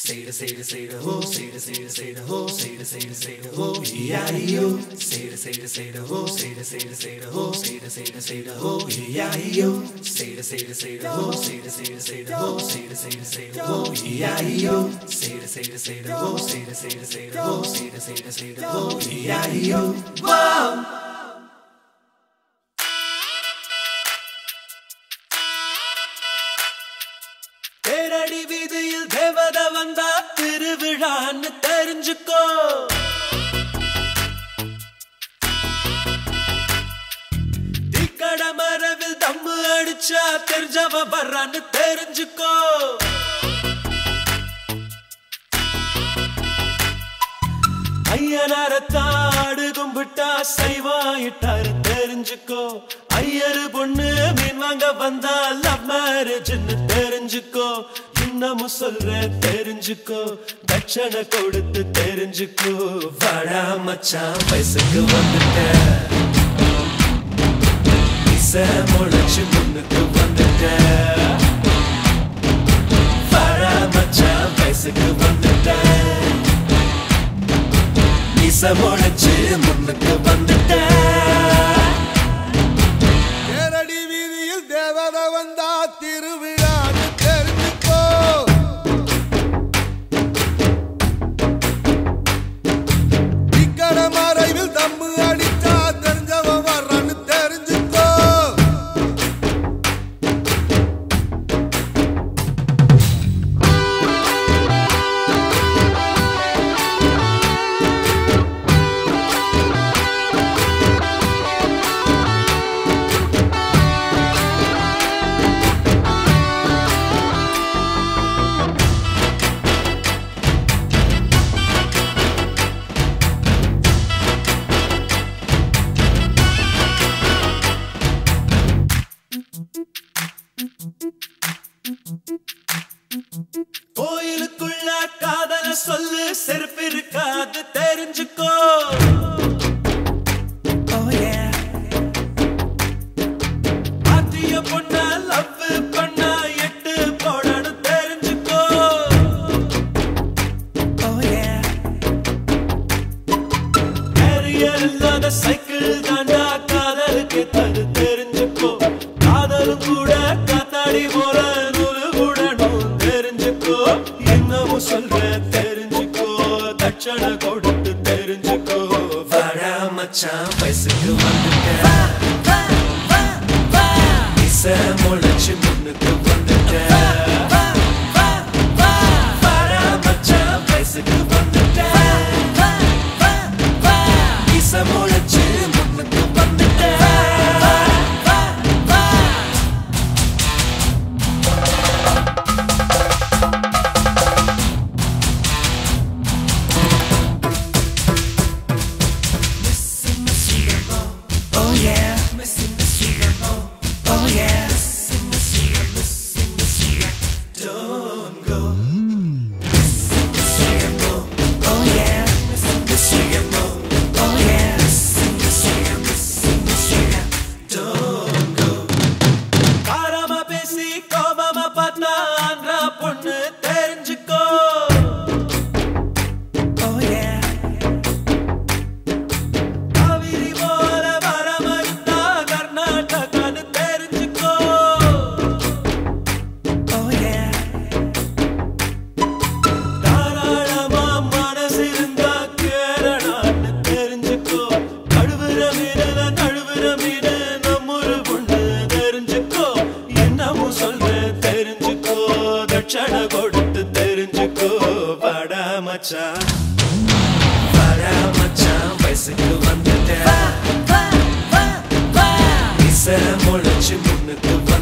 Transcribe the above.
Say the say the say the ho, say the say the say the ho, say the say the say the ho, E-I-E-O. Say the say the say the ho, say the say the say the ho, say the say the say the ho, E-I-E-O. Say the say the say the ho, say the say the say the ho, say the say the say the ho, E-I-E-O. Say the say the say the ho, say the say the say the ho, say the say the say the ho, E-I-E-O. Whoa! தேரடி வீதியில் தேவத வந்தா திருவிழான்னு தெரிஞ்சுக்கோ தீக்கட மரவில் தம்மு அடிச்சா தெரிஞ்சவ வர்றான்னு தெரிஞ்சுக்கோ ஐயனாரத்தாடு கும்பிட்டா சைவாயிட்டாரு தெரிஞ்சுக்கோ ஐயரு பொண்ணு மீன் வாங்க வந்தா லவ் மேரேஜ்னு தெரிஞ்சுக்கோ இன்னமும் சொல்றேன் தெரிஞ்சுக்கோ தட்சணை கொடுத்து தெரிஞ்சுக்கோ வாடா மச்சான் வயசுக்கு வந்துட்ட இசை முளைச்சு முன்னுக்கு வந்துட்ட வாடா மச்சான் வயசுக்கு வந்துட்ட இசை முளைச்சு முன்னுக்கு வந்துட்ட தேரடி வீதியில் தேவத வந்தா திருவிழான்னு தெரிஞ்சுக்கோ இக்கட மறைவில் தம்மு அடிச்சா தெரிஞ்சவன் வர்றான்னு தெரிஞ்சுக்கோ கோயிலுக்குள்ள காதல சொல்லு செருப்பு இருக்காது தெரிஞ்சுக்கோ பாத்திய பொண்ண லவ் பண்ண எட்டு போடணும் தெரிஞ்சுக்கோ கேரியர் இல்லாத சைக்கிள் தாண்டா காதலுக்கு தது தெரிஞ்சுக்கோ காதலும் கூட காத்தாடி போல நூலு கூடணும் தெரிஞ்சுக்கோ என்னமும் சொல்ற தெரிஞ்சுக்கோ தட்சணை கொடுத்து தெரிஞ்சுக்கோ வாடா மச்சான் வயசுக்கு வந்துட்ட இசை முளைச்சு முன்னுக்கு வந்துட்ட வாடா மச்சான் வயசுக்கு வந்துட்ட இசை முளைச்சு முன்னுக்கு வந்துட்ட Oh yeah, missing the sugar Oh yeah, missing the sugar, missing the sugar. Don't go. Missing the sugar Oh yeah, missing the sugar Oh yeah, missing the sugar, missing the sugar. Don't go. காரமா பேசி கோபமா பார்த்தா ஆந்திரா பொண்ணு தெரிஞ்சுக்கோ Oh yeah. Kaveri போல வர மறுத்தா கர்நாடகான்னு தெரிஞ்சுக்கோ Oh yeah. தாராளமா மனசு இருந்தா கேரளான்னு தெரிஞ்சுக்கோ கழுவுற மீன நழுவுற மீன நம்மொரு பொண்ணு தெரிஞ்சுக்கோ என்னமும் சொல்ற தெரிஞ்சுக்கோ தட்சணை கொடுத்து தெரிஞ்சுக்கோ வாடா மச்சான் வாடா மச்சான் வயசுக்கு வந்துட்ட இசை முளைச்சு முன்னுக்கு